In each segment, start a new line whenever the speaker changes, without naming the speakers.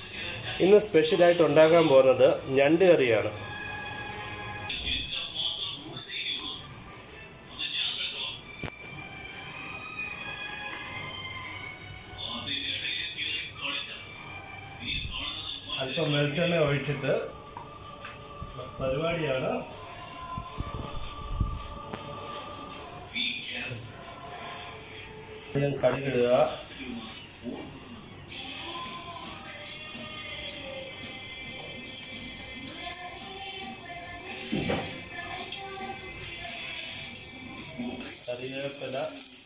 ഇന്ന് സ്പെഷ്യലായിട്ട് ഉണ്ടാക്കാൻ പോകുന്നത് ഞണ്ട് കറിയാണ് അല്പം വെളിച്ചെണ്ണ ഒഴിച്ചിട്ട് പരിപാടിയാണ് കടുകിടുക കറിവേപ്പില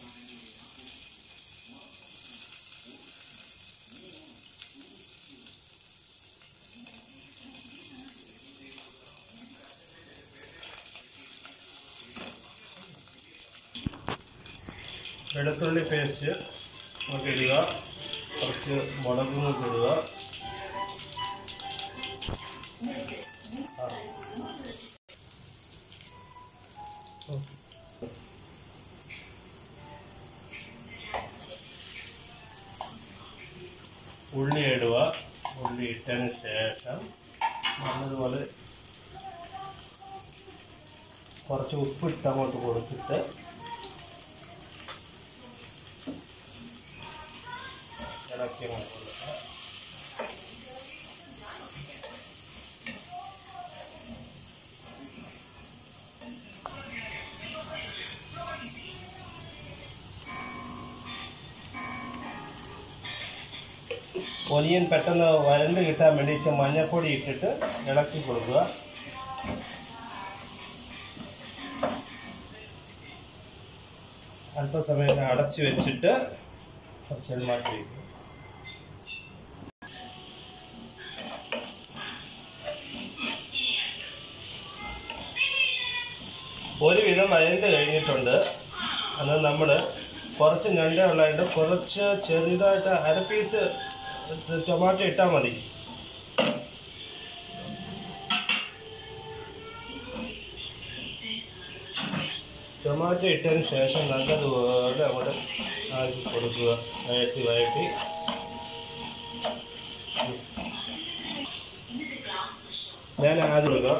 വെളുത്തുള്ളി പേസ്റ്റ് നമുക്ക് ഇടുക കുറച്ച് മുളക് നമുക്ക് ഇടുക ആ. ഉള്ളി ഇടുക ഉള്ളി ഇട്ടതിന് ശേഷം നല്ലതുപോലെ കുറച്ച് ഉപ്പിട്ട് അങ്ങോട്ട് കൊടുത്തിട്ട് ഇളക്കി അങ്ങോട്ട് കൊടുക്കുക ഒനിയൻ പെട്ടെന്ന് വരണ്ട് കിട്ടാൻ വേണ്ടി ഇച്ചിരി മഞ്ഞൾപ്പൊടി ഇട്ടിട്ട് ഇളക്കി കൊടുക്കുക അല്പസമയം അടച്ചു വെച്ചിട്ട് കുറച്ച് മാറ്റി വയ്ക്കുക ഒരുവിധം വരണ്ട് കഴിഞ്ഞിട്ടുണ്ട് അത് നമ്മൾ കുറച്ച് ഞണ്ട് ഉള്ളതായിട്ട് കുറച്ച് ചെറുതായിട്ട് അര പീസ് ടൊമാറ്റോ ഇട്ടാൽ മതി ടൊമാറ്റോ ഇട്ടതിന് ശേഷം നല്ലതുപോലെ അങ്ങോട്ട് ആക്കി കൊടുക്കുക വയറ്റി വയറ്റി ഞാൻ ആദ്യം കൊടുക്കുക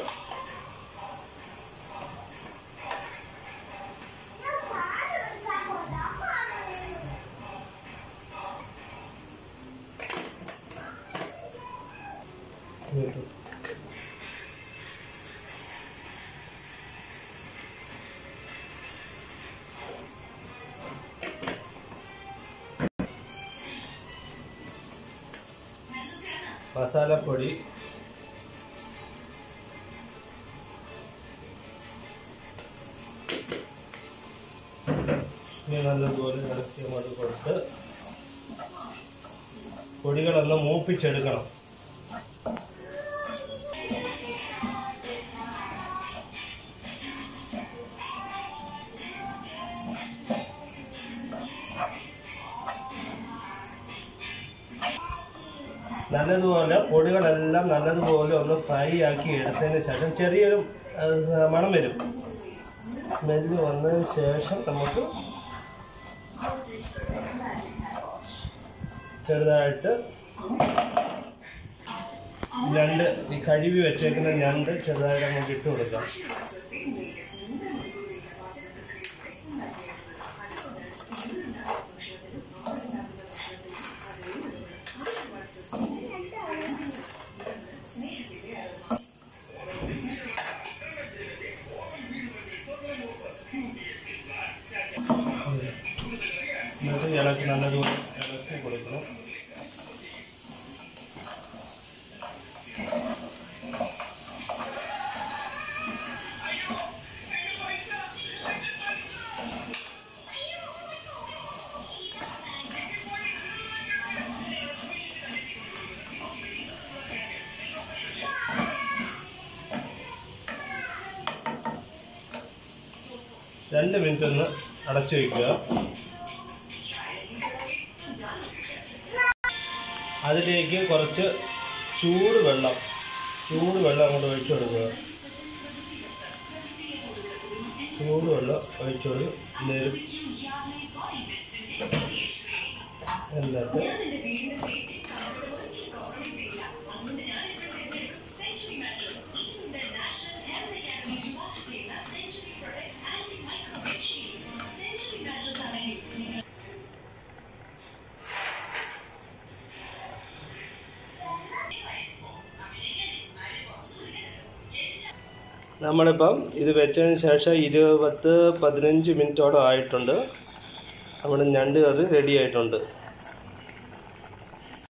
മസാലപ്പൊടി ഇനി നല്ലതുപോലെ ഇളക്കി അങ്ങോട്ട് കൊടുത്ത് പൊടികളൊന്ന് മൂപ്പിച്ചെടുക്കണം നല്ലതുപോലെ പൊടികളെല്ലാം നല്ലതുപോലെ ഒന്ന് ഫ്രൈ ആക്കി എടുത്തതിന് ശേഷം ചെറിയൊരു ആ, മണം വരും സ്മെല്ല് വന്നതിന് ശേഷം നമുക്ക് ചെറുതായിട്ട് ഞണ്ട് ഈ കഴുകി വെച്ചേക്കുന്ന ഞണ്ട് ചെറുതായിട്ട് നമുക്ക് ഇട്ട് കൊടുക്കാം എന്നിട്ട് ഇളക്കി നല്ലതുപോലെ ഇളക്കി കൊടുക്കണം രണ്ട് മിനിറ്റ് ഒന്ന് അടച്ചു വയ്ക്കുക അതിലേക്ക് കുറച്ച് ചൂട് വെള്ളം ചൂട് വെള്ളം അങ്ങോട്ട് ഒഴിച്ചു കൊടുക്കുക ചൂട് വെള്ളം ഒഴിച്ചു കൊടുക്കും നേരം എന്നിട്ട് നമ്മളിപ്പം ഇത് വെച്ചതിന് ശേഷം ഇരുപത്ത് പതിനഞ്ച് മിനിറ്റോളം ആയിട്ടുണ്ട് നമ്മുടെ ഞണ്ട് കറി റെഡി ആയിട്ടുണ്ട്